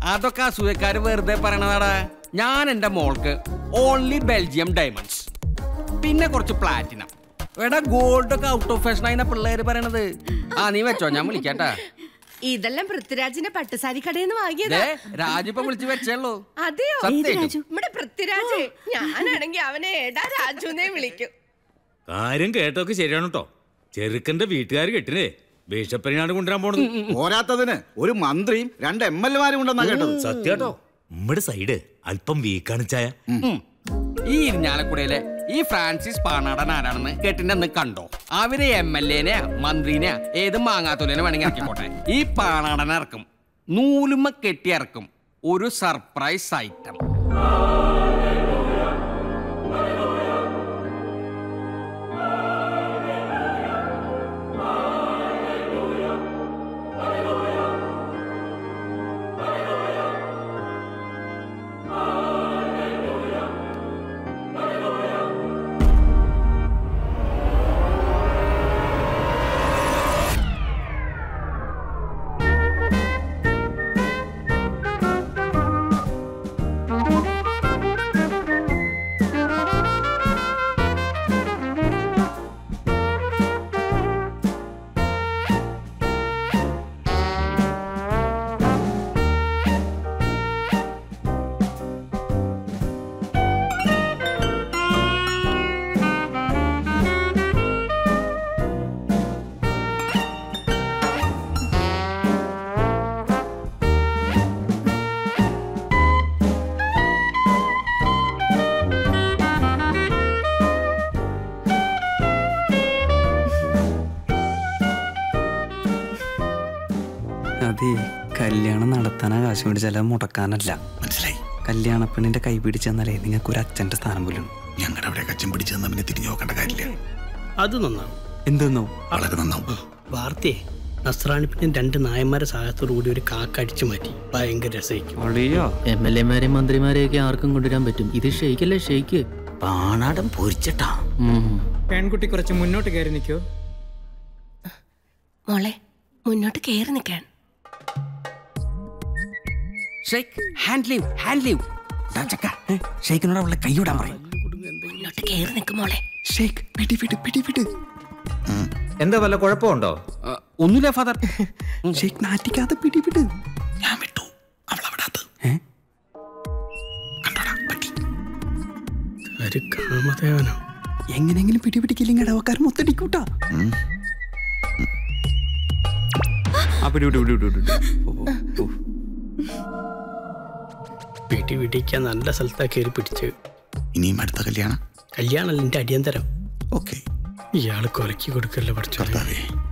അതൊക്കെ അസൂയക്കാര് വെറുതെ പറയണതാടാ ഞാൻ എന്റെ മോൾക്ക് ഓൺലി ബെൽജിയം ഡയമണ്ട്സ് പിന്നെ കുറച്ച് പ്ലാറ്റിനം എടാ ഗോൾഡ് ഒക്കെ ഔട്ട് ഓഫ് ഫാഷൻ ആയിന്ന പിള്ളേര് പറയണത് ആ നീ വെച്ചോ ഞാൻ വിളിക്കാട്ടാ ഇതെല്ലാം പൃഥ്വിരാജിന്റെ പട്ടുസാരി കടയിൽ നിന്ന് വാങ്ങിയതാ ദേ രാജിപ്പ വിളിച്ച് വെച്ചേള്ളൂ അതെയോ സത്യായിട്ടും. നമ്മുടെ പൃഥ്വിരാജ് ഞാനാണെങ്കി അവനെ എടാ രാജുന്നേ വിളിക്കും കാര്യം കേട്ടൊക്കെ ശരിയാണ് കേട്ടോ ചെറുക്കന്റെ വീട്ടുകാർ കെട്ടിനെ ബിഷപ്പനെയാണ് കൊണ്ടുവരാൻ പോണത് പോരാത്തതിന് ഒരു മന്ത്രിയും രണ്ട് എം എൽ എമാരും ഉണ്ടെന്നാ കേട്ടത് സത്യാട്ടോ നമ്മുടെ സൈഡ് അല്പം വീക്കാണ് ചായ ഈ ഇരിഞ്ഞാലക്കുടയിലെ ഈ ഫ്രാൻസിസ് പാണാടൻ ആരാണെന്ന് കേട്ടിന്റെ അന്ന് കണ്ടോ അവര് എം എൽ എനെയാ മന്ത്രിനെയാ ഏത് മാങ്ങാത്തുലിനെ വേണമെങ്കിൽ ഇറക്കിക്കോട്ടെ ഈ പാണാടൻ ഇറക്കും നൂലുമ്മ കെട്ടി ഇറക്കും ഒരു സർപ്രൈസ് ഐറ്റം അതെ കല്യാണം നടത്താനാ കാശ് മേടിച്ചാൽ അത് മുടക്കാനല്ല മനസ്സിലായി കല്യാണ പെണ്ണിന്റെ കൈ പിടിച്ചെന്നാലേ നിങ്ങൾക്ക് ഒരു അച്ഛന്റെ സ്ഥാനം പോലും ഞങ്ങളുടെ അവിടെ കച്ചം പിടിച്ചു തന്ന പിന്നെ തിരിഞ്ഞു നോക്കേണ്ട കാര്യമില്ല അത് നന്നാവും എന്തെന്നോ വളരെ നന്നാവും വാർത്തയെ നസ്രാണിപ്പിനും രണ്ട് നായന്മാരെ സഹായത്തോടു കൂടി ഒരു കാക്ക അടിച്ചു മാറ്റി ഭയങ്കര രസമായിരിക്കും ഒളിയോ എം എൽ എമാരെയും മന്ത്രിമാരെയൊക്കെ ആർക്കും കൊണ്ടുവരാൻ പറ്റും ഇത് ഷെയ്ക്കല്ലേ ഷെയ്ക്ക് പാണാടം പൊരിച്ചട്ടാ പെൺകുട്ടി കുറച്ച് മുന്നോട്ട് കയറി നിൽക്കോ മോളെ മുന്നോട്ട് കേറി നിൽക്കാൻ shake hand leave hand leave ചക്ക ഷെയ്ക്കിനോട് അവളെ കൈവിടാൻ പറയും മുന്നോട്ട് കേറി നിൽക്കും മോളെ ഷെയ്ക്ക് പിടി പിടി പിടി പിടി എന്താ വല്ല കുഴപ്പമുണ്ടോ ഒന്നുമില്ല ഫാദർ ഷെയ്ക്ക് നാറ്റിക്കാതെ പിടി പിടി ഞാൻ വിട്ടു അവൾ അവിടെ അത് കണ്ടോടാ പറ്റി ഒരു കാമദേവനോ എങ്ങനെയെങ്കിലും പിടി പിടിക്കില്ലെങ്കിൽ ഇടവക്കാർ മൊത്തടിക്കൂട്ടാ ആ പിടി പിടി പിടി പിടി പിടി. ഓ, ഓ, ഓ. പിടി പിടിക്കാൻ നല്ല സ്ഥലത്താ കയറി പിടിച്ച് ഇനിയും അടുത്ത കല്യാണം കല്യാണല്ല എൻ്റെ അടിയന്തരം ഓക്കെ ഇയാൾ കൊലക്കി കൊടുക്കല്ലേ പഠിച്ചോ കർത്താവേ